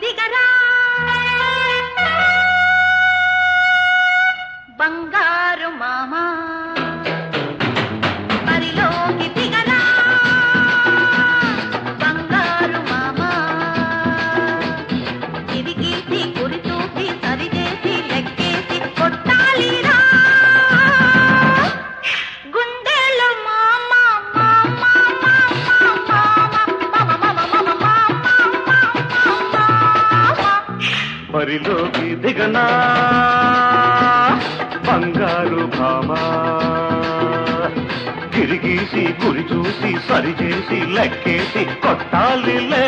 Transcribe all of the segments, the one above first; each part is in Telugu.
దిగరా బంగారు మామ బరిలోకి దిగరా బంగారు మామ తిరిగేసి గురి చూసి సరిచేసి లెక్కేసి కొట్టాలిరా గుండెలు మామ మామ మామ మామ మామ మామ బరిలోకి దిగనా బంగారు భామా తిరిగేసి గురి చూసి సరిచేసి లెక్కేసి కొట్టాలిలే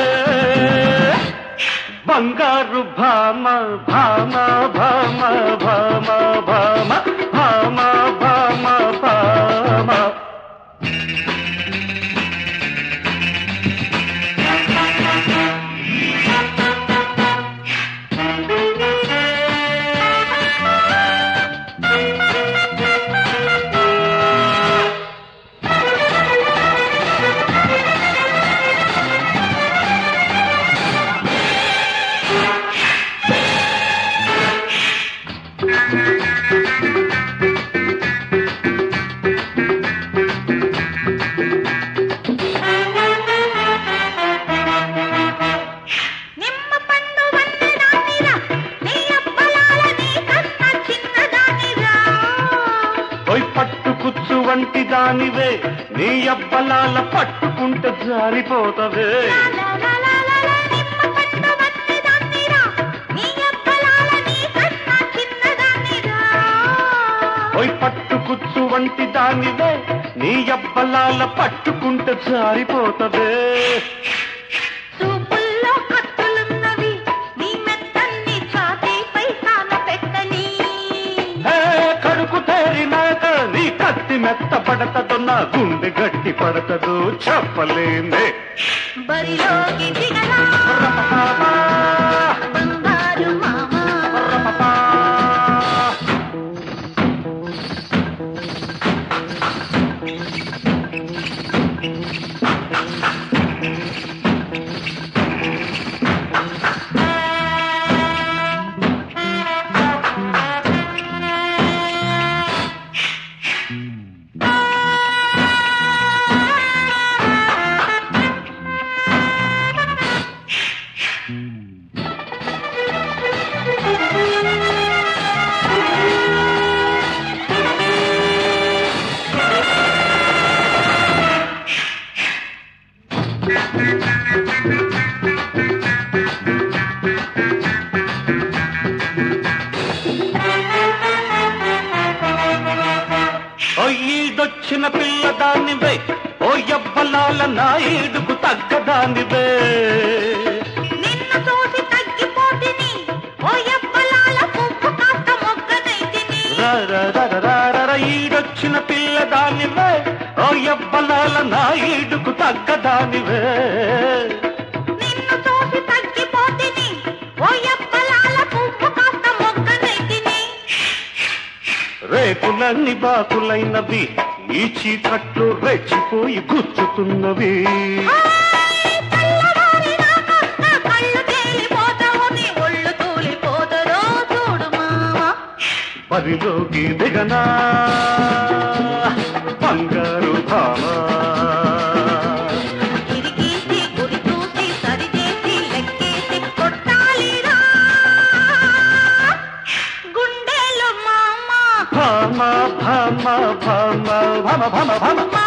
బంగారు భామ భామ భామ భామ భామ భామ భామ భామ నిమ్మ పండు వందనానిరా నీ అప్పలాల నీ కన్న చిన్నదానిరా పోయి పట్టు కుచ్చు వంటి దానివే నీ అబ్బలాల పట్టుకుంటే జారిపోతవే లాలాలాలాలా నిమ్మ పండు వందనానిరా నీ అప్పలాల నీ కన్న చిన్నదానిరా పోయి పట్టు కుచ్చు వంటి దానివే నీ అబ్బలాల పట్టుకుంటే జారిపోతవే చూపుల్లో కత్తులున్నవి నీ మెత్తన్ని ఛాతీపై సాన పెట్టని హే, కడుకు తేరినాక నీ కత్తి మెత్త పడతదో నా గుండె గట్టి పడతదు చెప్పలేనే బరిలోకి దిగరా బంగారు మామ ఓ ఈడొచ్చిన పిల్లదానివే ఓ ఎవ్వలాల నా ఈడుకు తగ్గదానివే నిన్ను చూసి తగ్గిపోతిని ఓ ఎవ్వలాల పువ్వు కాస్త మొగ్గనైతిని రా రా రా రా రా రా రా, ఈడొచ్చిన పిల్లదానివే ఓ ఎవ్వలాల నా ఈడుకు తగ్గదానివే నిన్ను చూసి తగ్గిపోతిని ఓ ఎవ్వలాల పువ్వు కాస్త మొగ్గనైతిని రేపులన్నీ బాకులైనవి ఈ చీకట్లు రెచ్చిపోయి గుచ్చుతున్నవి హాయ్ తెల్లవారినాక నా కళ్ళు తేలిపోతావు నీ ఒళ్ళు తూలిపోతరో చూడు మామ బరిలోకి దిగనా బంగారు భామా తిరిగేసి గురి చూసి సరిచేసి లెక్కేసి కొట్టాలిరా గుండెలు మామ భామ భామ భామ భామ భామ భామ